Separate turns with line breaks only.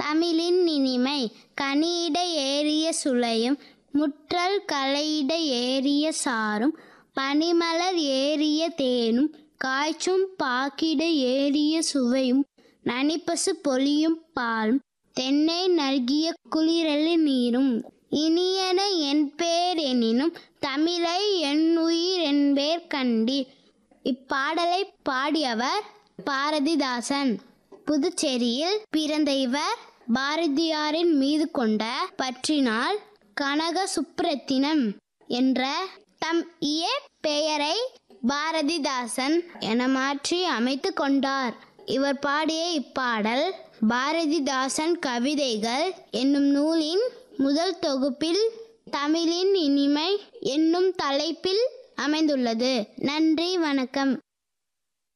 தமிழின் இனிமை கனியிட ஏறிய சுளையும் முற்றல் கலையிட ஏறிய சாரும் பனிமலர் ஏறிய தேனும் காய்ச்சும் பாக்கிட ஏறிய சுவையும் நனிப்பசு பொலியும் பாலும் தென்னை நல்கிய குளிரலி நீரும் இனியன என் பேர் எனினும் தமிழை என் உயிர் என்பேர் கண்டீர் இப்பாடலை பாடியவர் பாரதிதாசன் புதுச்சேரியில் பிறந்த இவர் பாரதியாரின் மீது கொண்ட பற்றினால் கனக சுப்ரத்தினம் என்ற தம் இய பெயரை பாரதிதாசன் என மாற்றி அமைத்து கொண்டார் இவர் பாடிய இப்பாடல் பாரதிதாசன் கவிதைகள் என்னும் நூலின் முதல் தொகுப்பில் தமிழின் இனிமை என்னும் தலைப்பில் அமைந்துள்ளது நன்றி வணக்கம்